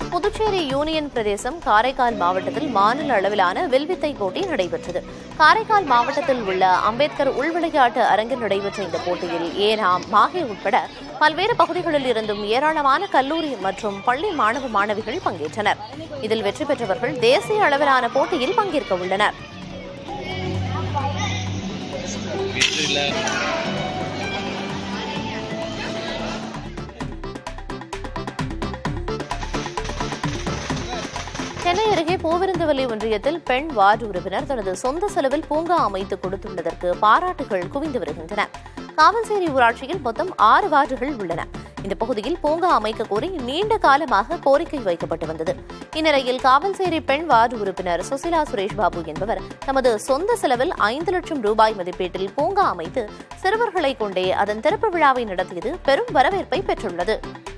Puducherry union பிரதேசம் காரைக்கால் மாவட்டத்தில் மாநில அளவிலான வில்வித்தை போட்டி நடைபெற்றது காரைக்கால் மாவட்டத்தில் உள்ள அம்பேத்கர் உள்விளையாட்டு அரங்கில் நடைபெற்ற இந்த போட்டியில் ஏனாம் மாஹே உட்பட பல்வேறு பகுதிகளில் இருந்தும் ஏராளமான கல்லூரி மற்றும் பள்ளி மாணவ மாணவிகள் பங்கேற்றனர் இதில் வெற்றி பெற்றவர்கள் தேசிய அளவிலான போட்டியில் பங்கேற்க உள்ளனர் சென்னை அருகே பூவிருந்தவல்லி ஒன்றியத்தில் பெண் வார்டு உறுப்பினர் தனது சொந்த செலவில் பூங்கா அமைத்து கொடுத்துள்ளதற்கு பாராட்டுகள் குவிந்து வருகின்றன காவல்சேரி ஊராட்சியில் மொத்தம் ஆறு வார்டுகள் உள்ளன இந்த பகுதியில் பூங்கா அமைக்க கோரி நீண்ட காலமாக கோரிக்கை வைக்கப்பட்டு வந்தது இந்நிலையில் காவல்சேரி பெண் வார்டு உறுப்பினர் சுசிலா சுரேஷ் பாபு என்பவர் தமது சொந்த செலவில் ஐந்து லட்சம் ரூபாய் மதிப்பீட்டில் பூங்கா அமைத்து சிறுவர்களை கொண்டே அதன் திறப்பு விழாவை நடத்தியது பெரும் வரவேற்பை பெற்றுள்ளது